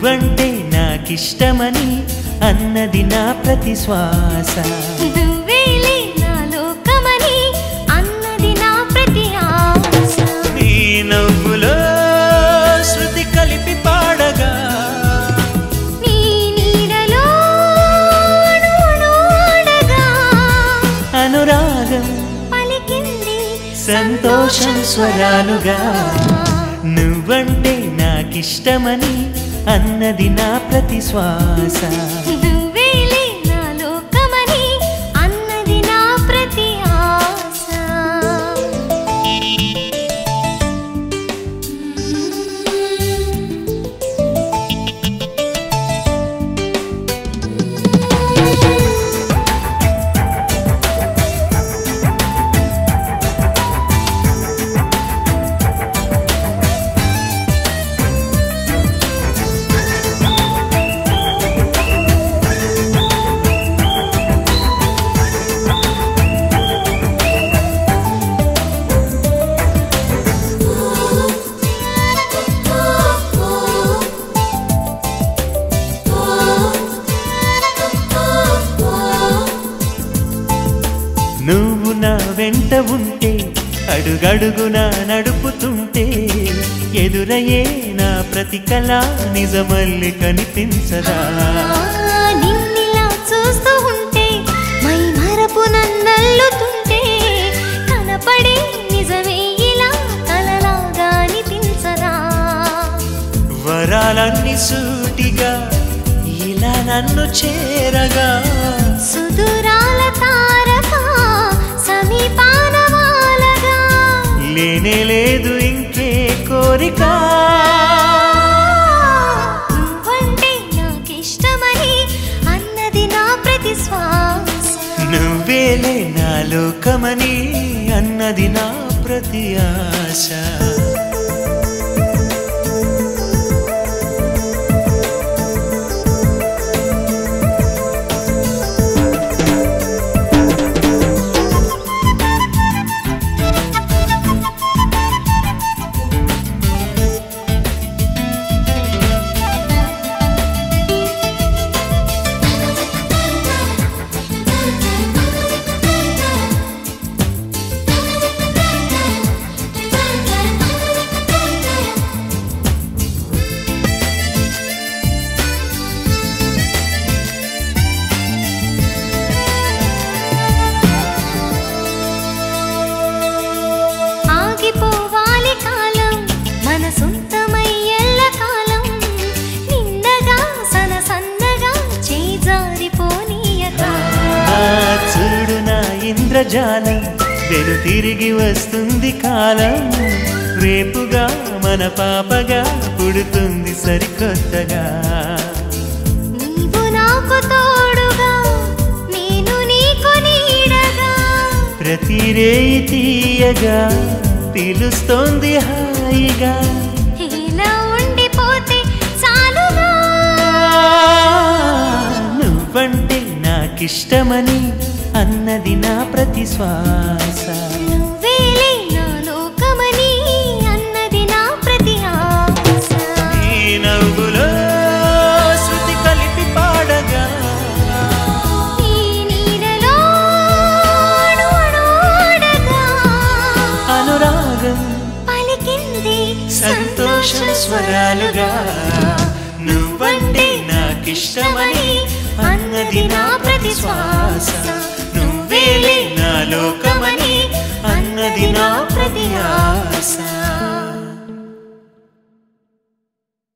నువ్వంటే నాకిష్టమని అన్నది నా ప్రతి శ్వాస నువ్వేలే నా లోకమని అన్నది నా ప్రతి ఆశ నీ నవ్వులో శృతి కలిపి పాడగా నీ నీడలో అణువణు ఆడగా అనురాగం పలికింది సంతోషం స్వరాలుగా నువ్వంటే నాకిష్టమని అన్నది నా ప్రతి శ్వాస నువ్వేలే నా లోకమని అన్నది నా ప్రతి ఆశ నువ్వు నా వెంట ఉంటే అడుగడుగునా నడుపుతుంటే ఎదురయ్యే నా ప్రతి కళ నిజమల్లి కనిపించదా నిన్నిలా చూస్తూ ఉంటే మై మరపు నన్నల్లుతుంటే కనపడే నిజమే ఇలా కలలాగా అనిపించదా వరాలన్నీ సూటిగా ఇలా నన్ను చేరగా సుదురాల తారక సమీపాన వాలగా లేనే లేదు ఇంకే కోరిక నువ్వంటే నాకిష్టమని అన్నది నా ప్రతి శ్వాస నువ్వేలే నా లోకమని అన్నది నా ప్రతి ఆశ ఆగిపోవాలి కాలం మన సొంతమై ఎల్ల కాలం నిన్నగా సన సన్నగా చేజారిపోనీయక ఆ చూడు నా ఇంద్రజాలం వెను తిరిగి వస్తుంది కాలం రేపుగా మన పాపగా పుడుతుంది సరికొత్తగా నీవు నాకు తోడుగా నేను నీకు నీడగా ప్రతి రేయి తీయగా పిలుస్తోంది హాయిగా ఇలా ఉండిపోతే చాలుగా నువ్వంటే నాకిష్టమని అన్నది నా ప్రతి శ్వాస నువ్వేలే నా లోకమని అన్నది నా ప్రతి ఆశ నీ నవ్వులో శృతి కలిపి పాడగా నీ నీడలో అణు అణు ఆడగా అనురాగం పలికింది సంతోషం స్వరాలుగా నువ్వంటే నాకిష్టమని అన్నది నా ప్రతి శ్వాస నువ్వేలే నా లోకమని అన్నది నా ప్రతి ఆశ